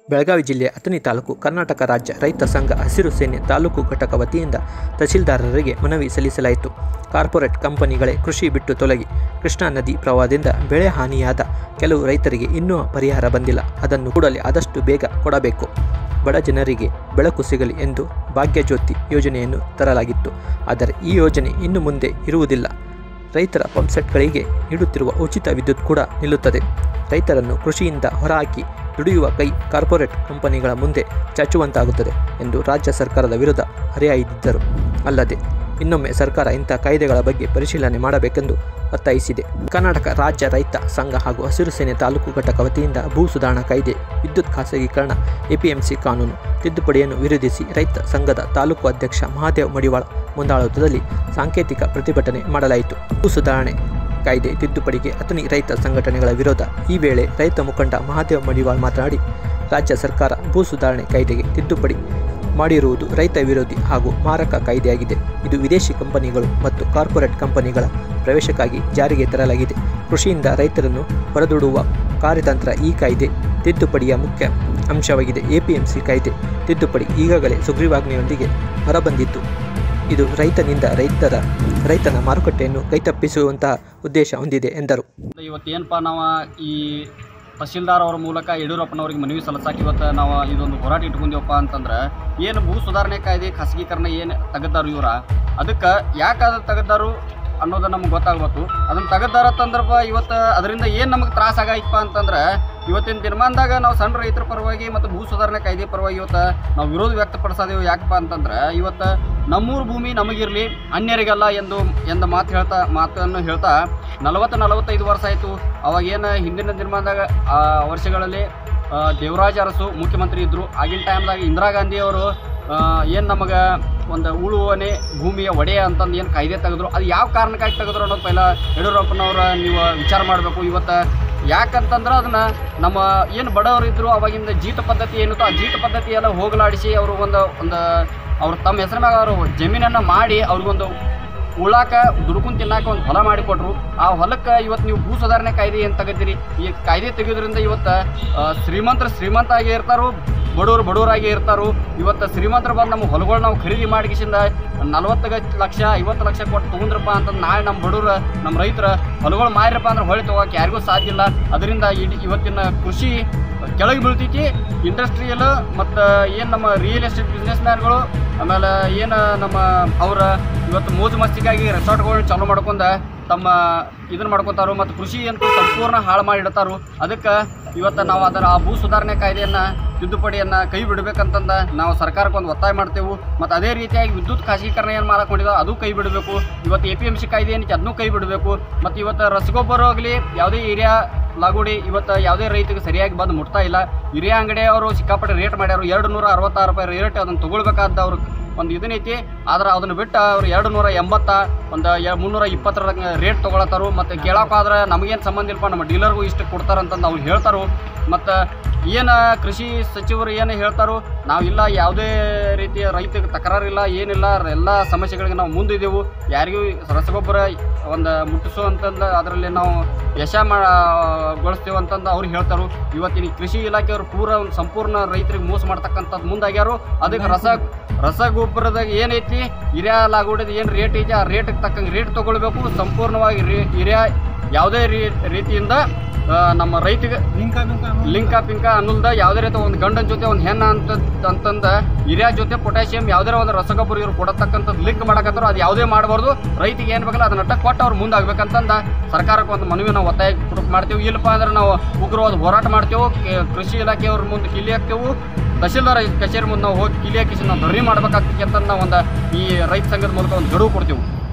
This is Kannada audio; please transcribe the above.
ಬೆಳಗಾವಿ ಜಿಲ್ಲೆಯ ಅಥಣಿ ತಾಲೂಕು ಕರ್ನಾಟಕ ರಾಜ್ಯ ರೈತ ಸಂಘ ಹಸಿರು ಸೇನೆ ತಾಲೂಕು ಘಟಕ ವತಿಯಿಂದ ತಹಸೀಲ್ದಾರರಿಗೆ ಮನವಿ ಸಲ್ಲಿಸಲಾಯಿತು ಕಾರ್ಪೊರೇಟ್ ಕಂಪನಿಗಳೇ ಕೃಷಿ ಬಿಟ್ಟು ತೊಲಗಿ ಕೃಷ್ಣಾ ನದಿ ಪ್ರವಾಹದಿಂದ ಬೆಳೆ ಹಾನಿಯಾದ ಕೆಲವು ರೈತರಿಗೆ ಇನ್ನೂ ಪರಿಹಾರ ಬಂದಿಲ್ಲ ಅದನ್ನು ಕೂಡಲೇ ಆದಷ್ಟು ಬೇಗ ಕೊಡಬೇಕು ಬಡ ಜನರಿಗೆ ಬೆಳಕು ಸಿಗಲಿ ಎಂದು ಭಾಗ್ಯಜ್ಯೋತಿ ಯೋಜನೆಯನ್ನು ತರಲಾಗಿತ್ತು ಆದರೆ ಈ ಯೋಜನೆ ಇನ್ನು ಮುಂದೆ ಇರುವುದಿಲ್ಲ ರೈತರ ಪಂಪ್ಸೆಟ್ಗಳಿಗೆ ನೀಡುತ್ತಿರುವ ಉಚಿತ ವಿದ್ಯುತ್ ಕೂಡ ನಿಲ್ಲುತ್ತದೆ ರೈತರನ್ನು ಕೃಷಿಯಿಂದ ಹೊರಹಾಕಿ ದುಡಿಯುವ ಕೈ ಕಾರ್ಪೊರೇಟ್ ಕಂಪನಿಗಳ ಮುಂದೆ ಚಾಚುವಂತಾಗುತ್ತದೆ ಎಂದು ರಾಜ್ಯ ಸರ್ಕಾರದ ವಿರುದ್ಧ ಹರಿಹಾಯ್ದಿದ್ದರು ಅಲ್ಲದೆ ಇನ್ನೊಮ್ಮೆ ಸರ್ಕಾರ ಇಂಥ ಕಾಯ್ದೆಗಳ ಬಗ್ಗೆ ಪರಿಶೀಲನೆ ಮಾಡಬೇಕೆಂದು ಒತ್ತಾಯಿಸಿದೆ ಕರ್ನಾಟಕ ರಾಜ್ಯ ರೈತ ಸಂಘ ಹಾಗೂ ಹಸಿರು ಸೇನೆ ತಾಲೂಕು ಘಟಕ ವತಿಯಿಂದ ಭೂ ಸುಧಾರಣಾ ಕಾಯ್ದೆ ವಿದ್ಯುತ್ ಖಾಸಗೀಕರಣ ಎಪಿಎಂಸಿ ಕಾನೂನು ತಿದ್ದುಪಡಿಯನ್ನು ವಿರೋಧಿಸಿ ರೈತ ಸಂಘದ ತಾಲೂಕು ಅಧ್ಯಕ್ಷ ಮಹಾದೇವ್ ಮಡಿವಾಳ ಮುಂದಾಳತ್ವದಲ್ಲಿ ಸಾಂಕೇತಿಕ ಪ್ರತಿಭಟನೆ ಮಾಡಲಾಯಿತು ಭೂ ಸುಧಾರಣೆ ಕಾಯ್ದೆ ತಿದ್ದುಪಡಿಗೆ ಅಥಣಿ ರೈತ ಸಂಘಟನೆಗಳ ವಿರೋಧ ಈ ವೇಳೆ ರೈತ ಮುಖಂಡ ಮಹಾದೇವ್ ಮಡಿವಾಳ್ ಮಾತನಾಡಿ ರಾಜ್ಯ ಸರ್ಕಾರ ಭೂ ಸುಧಾರಣೆ ಕಾಯ್ದೆಗೆ ತಿದ್ದುಪಡಿ ಮಾಡಿರುವುದು ರೈತ ವಿರೋಧಿ ಹಾಗೂ ಮಾರಕ ಕಾಯ್ದೆಯಾಗಿದೆ ಇದು ವಿದೇಶಿ ಕಂಪನಿಗಳು ಮತ್ತು ಕಾರ್ಪೊರೇಟ್ ಕಂಪನಿಗಳ ಪ್ರವೇಶಕ್ಕಾಗಿ ಜಾರಿಗೆ ತರಲಾಗಿದೆ ಕೃಷಿಯಿಂದ ರೈತರನ್ನು ಹೊರದೂಡುವ ಕಾರ್ಯತಂತ್ರ ಈ ಕಾಯ್ದೆ ತಿದ್ದುಪಡಿಯ ಮುಖ್ಯ ಅಂಶವಾಗಿದೆ ಎಪಿಎಂಸಿ ಕಾಯ್ದೆ ತಿದ್ದುಪಡಿ ಈಗಾಗಲೇ ಸುಗ್ರೀವಾಜ್ಞೆಯೊಂದಿಗೆ ಹೊರಬಂದಿತ್ತು ಇದು ರೈತನಿಂದ ರೈತರ ರೈತನ ಮಾರುಕಟ್ಟೆಯನ್ನು ಕೈತಪ್ಪಿಸುವಂತಹ ಉದ್ದೇಶ ಹೊಂದಿದೆ ಎಂದರು ಇವತ್ತೇನಪ್ಪ ನಾವು ಈ ತಹಸೀಲ್ದಾರ್ ಅವರ ಮೂಲಕ ಯಡಿಯೂರಪ್ಪನವ್ರಿಗೆ ಮನವಿ ಸಲ್ಲಿಸಕ್ಕೆ ಇವತ್ತು ನಾವು ಇದೊಂದು ಹೋರಾಟ ಇಟ್ಕೊಂಡಿವಪ್ಪ ಅಂತಂದ್ರೆ ಏನು ಭೂ ಸುಧಾರಣೆ ಕಾಯ್ದೆ ಖಾಸಗೀಕರಣ ಏನು ತೆಗೆದಾರು ಇವರ ಅದಕ್ಕೆ ಯಾಕೆ ಅದು ತೆಗೆದಾರು ಅನ್ನೋದು ನಮ್ಗೆ ಗೊತ್ತಾಗ್ಬೇಕು ಅದನ್ನು ತೆಗೆದಾರ ಸಂದರ್ಭ ಇವತ್ತು ಅದರಿಂದ ಏನು ನಮಗೆ ತ್ರಾಸ ಆಗೈತಪ್ಪ ಅಂತಂದ್ರೆ ಇವತ್ತಿನ ದಿನಮಾನದಾಗ ನಾವು ಸಣ್ಣ ರೈತರ ಪರವಾಗಿ ಮತ್ತು ಭೂ ಸುಧಾರಣೆ ಕಾಯ್ದೆ ಪರವಾಗಿ ಇವತ್ತು ನಾವು ವಿರೋಧ ವ್ಯಕ್ತಪಡಿಸೋದೇವು ಯಾಕಪ್ಪ ಅಂತಂದ್ರೆ ಇವತ್ತು ನಮ್ಮೂರು ಭೂಮಿ ನಮಗಿರಲಿ ಅನ್ಯರಿಗಲ್ಲ ಎಂದು ಎಂದ ಮಾತು ಹೇಳ್ತಾ ಮಾತನ್ನು ಹೇಳ್ತಾ ನಲವತ್ತು ನಲವತ್ತೈದು ವರ್ಷ ಆಯಿತು ಅವಾಗೇನು ಹಿಂದಿನ ದಿನಮಾನದಾಗ ಆ ವರ್ಷಗಳಲ್ಲಿ ಆ, ದೇವರಾಜ ಅರಸು ಮುಖ್ಯಮಂತ್ರಿ ಇದ್ದರು ಆಗಿನ ಟೈಮ್ದಾಗ ಇಂದಿರಾ ಗಾಂಧಿಯವರು ಏನು ನಮಗೆ ಒಂದು ಉಳುವನೆ ಭೂಮಿಯ ಒಡೆಯ ಅಂತಂದು ಏನು ಕಾಯ್ದೆ ತೆಗೆದ್ರು ಅದು ಯಾವ ಕಾರಣಕ್ಕಾಗಿ ತೆಗೆದ್ರು ಅನ್ನೋದು ಪೈಲ ಯಡಿಯೂರಪ್ಪನವ್ರ ನೀವು ವಿಚಾರ ಮಾಡಬೇಕು ಇವತ್ತು ಯಾಕಂತಂದ್ರೆ ಅದನ್ನು ನಮ್ಮ ಏನು ಬಡವರು ಇದ್ದರು ಅವಾಗಿಂದ ಜೀತ ಪದ್ಧತಿ ಏನಿತ್ತು ಆ ಜೀತ ಪದ್ಧತಿ ಎಲ್ಲ ಹೋಗಲಾಡಿಸಿ ಅವರು ಒಂದು ಒಂದು ಅವ್ರು ತಮ್ಮ ಹೆಸರ ಮ್ಯಾಗ ಅವರು ಜಮೀನನ್ನು ಮಾಡಿ ಅವ್ರಿಗೊಂದು ಉಳಾಕ ದುಡ್ಕೊಂಡು ತಿನ್ನಾಕ ಒಂದು ಹೊಲ ಮಾಡಿಕೊಟ್ರು ಆ ಹೊಲಕ್ಕೆ ಇವತ್ತು ನೀವು ಭೂ ಸುಧಾರಣೆ ಕಾಯ್ದೆ ಏನು ತೆಗೆದಿರಿ ಈ ಕಾಯ್ದೆ ತೆಗೆಯೋದ್ರಿಂದ ಇವತ್ತು ಆ, ಶ್ರೀಮಂತರು ಶ್ರೀಮಂತ ಆಗಿ ಇರ್ತಾರೋ ಬಡವರು ಬಡವರಾಗಿ ಇರ್ತಾರೋ ಇವತ್ತು ಶ್ರೀಮಂತರು ಬಂದು ನಮ್ಮ ಹೊಲಗಳು ನಾವು ಖರೀದಿ ಮಾಡಿಕಿಸಿಂದ ನಲ್ವತ್ತು ಲಕ್ಷ ಐವತ್ತು ಲಕ್ಷ ಕೊಟ್ಟು ತೊಗೊಂಡ್ರಪ್ಪ ಅಂತಂದು ನಾಳೆ ನಮ್ಮ ಬಡವ್ರು ನಮ್ಮ ರೈತರ ಹೊಲಗಳು ಮಾರಿರಪ್ಪ ಅಂದ್ರೆ ಹೊಳೆ ತೊಗೋಕೆ ಯಾರಿಗೂ ಸಾಧ್ಯ ಇಲ್ಲ ಅದರಿಂದ ಇಡೀ ಇವತ್ತಿನ ಕೃಷಿ ಕೆಳಗೆ ಬೀಳ್ತೈತಿ ಇಂಡಸ್ಟ್ರಿಯಲ್ ಮತ್ತು ಏನು ನಮ್ಮ ರಿಯಲ್ ಎಸ್ಟೇಟ್ ಬಿಸ್ನೆಸ್ ಮ್ಯಾನ್ಗಳು ಆಮೇಲೆ ಏನು ನಮ್ಮ ಅವರ ಇವತ್ತು ಮೋಜು ಮಸ್ತಿಗಾಗಿ ರೆಸಾರ್ಟ್ಗಳನ್ನ ಚಾಲೂ ಮಾಡ್ಕೊಂಡ ತಮ್ಮ ಇದನ್ನ ಮಾಡ್ಕೊತಾರೋ ಮತ್ತು ಕೃಷಿ ಅಂತೂ ಸಂಪೂರ್ಣ ಹಾಳು ಮಾಡಿಡ್ತಾರೋ ಅದಕ್ಕೆ ಇವತ್ತು ನಾವು ಅದರ ಆ ಭೂ ಸುಧಾರಣೆ ಕಾಯ್ದೆಯನ್ನು ತಿದ್ದುಪಡಿಯನ್ನು ಕೈ ಬಿಡಬೇಕಂತಂದ ನಾವು ಸರ್ಕಾರಕ್ಕೆ ಒಂದು ಒತ್ತಾಯ ಮಾಡ್ತೇವೆ ಮತ್ತು ಅದೇ ರೀತಿಯಾಗಿ ವಿದ್ಯುತ್ ಖಾಸಗೀಕರಣ ಏನು ಮಾಡಕೊಂಡಿದ್ದೋ ಅದು ಕೈ ಬಿಡಬೇಕು ಇವತ್ತು ಎ ಪಿ ಎಮ್ ಸಿ ಕಾಯ್ದೆ ಏನೈತಿ ಅದನ್ನೂ ಕೈ ಬಿಡಬೇಕು ಮತ್ತು ಇವತ್ತು ರಸಗೊಬ್ಬರ ಆಗಲಿ ಯಾವುದೇ ಏರಿಯಾ ಲಾಗುಡಿ ಇವತ್ತು ಯಾವುದೇ ರೈತರಿಗೆ ಸರಿಯಾಗಿ ಬಂದು ಮುಟ್ತಾ ಇಲ್ಲ ಹಿರಿಯ ಅಂಗಡಿಯವರು ಸಿಕ್ಕಾಪಟ್ಟೆ ರೇಟ್ ಮಾಡ್ಯಾರು ಎರಡು ನೂರ ಅರವತ್ತಾರು ರೂಪಾಯಿ ರೇಟ್ ಅದನ್ನು ತೊಗೊಳ್ಬೇಕಾದ ಅವ್ರು ಒಂದು ಇದನ್ನೈತಿ ಆದ್ರೆ ಅದನ್ನು ಬಿಟ್ಟು ಅವ್ರು ಎರಡು ನೂರ ಎಂಬತ್ತ ಒಂದು ಎ ಮುನ್ನೂರ ಇಪ್ಪತ್ತರ ರೇಟ್ ತೊಗೊಳತ್ತಾರು ಮತ್ತು ಕೇಳೋಕ್ಕಾದ್ರೆ ನಮಗೇನು ಸಂಬಂಧ ಇಲ್ಲಪ್ಪ ನಮ್ಮ ಡೀಲರ್ಗೂ ಇಷ್ಟು ಕೊಡ್ತಾರಂತಂದು ಅವ್ರು ಹೇಳ್ತಾರೋ ಮತ್ತು ಏನು ಕೃಷಿ ಸಚಿವರು ಏನು ಹೇಳ್ತಾರೋ ನಾವಿಲ್ಲ ಯಾವುದೇ ರೀತಿಯ ರೈತರಿಗೆ ತಕರಾರಿಲ್ಲ ಏನಿಲ್ಲ ಎಲ್ಲ ಸಮಸ್ಯೆಗಳಿಗೆ ನಾವು ಮುಂದಿದ್ದೆವು ಯಾರಿಗೂ ರಸಗೊಬ್ಬರ ಒಂದು ಮುಟ್ಟಿಸುವಂತಂದು ಅದರಲ್ಲಿ ನಾವು ಯಶ ಗೊಳಿಸ್ತೇವೆ ಅಂತಂದು ಅವ್ರು ಹೇಳ್ತಾರೋ ಇವತ್ತಿನ ಕೃಷಿ ಇಲಾಖೆಯವರು ಪೂರ ಒಂದು ಸಂಪೂರ್ಣ ರೈತರಿಗೆ ಮೋಸ ಮಾಡ್ತಕ್ಕಂಥದ್ದು ಮುಂದಾಗ್ಯಾರು ಅದಕ್ಕೆ ರಸ ರಸಗೊಬ್ಬರದಾಗ ಏನೈತಿ ಹಿರಿಯ ಲಾಗೋಡಿದ ಏನು ರೇಟ್ ಐತಿ ಆ ರೇಟಿಗೆ ತಕ್ಕಂಗೆ ರೇಟ್ ತೊಗೊಳ್ಬೇಕು ಸಂಪೂರ್ಣವಾಗಿ ರೇ ಹಿರಿಯ ಯಾವುದೇ ರೀ ರೀತಿಯಿಂದ ಆ, ನಮ್ಮ ರೈತಿಗೆ ಲಿಂಕ ಪಿಂಕ ಅನ್ನಲ್ದ ಯಾವುದೇ ರೀತಿ ಒಂದು ಗಂಡನ ಜೊತೆ ಒಂದು ಹೆಣ್ಣ ಅಂತ ಅಂತಂದ ಹಿರಿಯ ಜೊತೆ ಪೊಟ್ಯಾಷಿಯಂ ಯಾವುದೇ ಒಂದು ರಸಗೊಬ್ಬರ ಇವ್ರು ಕೊಡತಕ್ಕಂಥದ್ದು ಲಿಂಕ್ ಮಾಡಕತ್ತಾರೋ ಅದು ಯಾವುದೇ ಮಾಡಬಾರ್ದು ರೈತಿಗೆ ಏನು ಬೇಕಲ್ಲ ಅದನ್ನ ಕೊಟ್ಟು ಅವ್ರು ಮುಂದಾಗಬೇಕಂತಂದ ಸರ್ಕಾರಕ್ಕೆ ಒಂದು ಮನವಿ ನಾವು ಒತ್ತಾಯ ಕೊಡಕ್ ಮಾಡ್ತೀವಿ ಇಲ್ಲಪ್ಪ ಅಂದ್ರೆ ನಾವು ಉಗ್ರವಾದ ಹೋರಾಟ ಮಾಡ್ತೇವೆ ಕೆ- ಕೃಷಿ ಇಲಾಖೆಯವ್ರ ಮುಂದೆ ಕಿಲಿ ಹಾಕ್ತೇವೆ ತಹಶೀಲ್ದಾರ್ ಕಚೇರಿ ಮುಂದೆ ನಾವು ಹೋಗಿ ಕಿಲಿ ಹಾಕಿಸಿ ನಾವು ಧರಣಿ ಮಾಡ್ಬೇಕಾಗ್ತೈತಿ ಅಂತ ನಾವು ಒಂದು ಈ ರೈತ ಸಂಘದ ಮೂಲಕ ಒಂದು ಗಡುವು ಕೊಡ್ತೀವಿ